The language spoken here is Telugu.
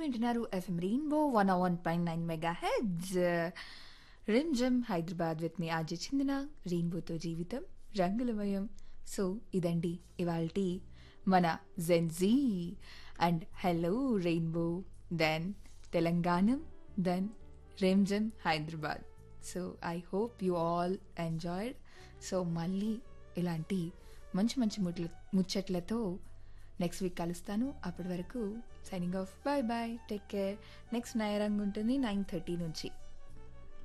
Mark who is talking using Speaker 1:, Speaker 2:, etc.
Speaker 1: వింటున్నారు FM rainbow one one point nine megahertz Rim Jhim Hyderabad with me ఆజ చిందిన రెయిన్బోతో జీవితం రంగులమయం సో ఇదండి ఇవాల్టి మన Gen Z and hello rainbow then Telangana then Rim Jhim Hyderabad so I hope you all enjoyed so మళ్ళీ ఇలాంటి మంచి మంచి ముట్ల ముచ్చట్లతో నెక్స్ట్ వీక్ కలుస్తాను అప్పటి వరకు signing off bye bye take care next నయరంగ్ ఉంటుంది నైన్ థర్టీ నుంచి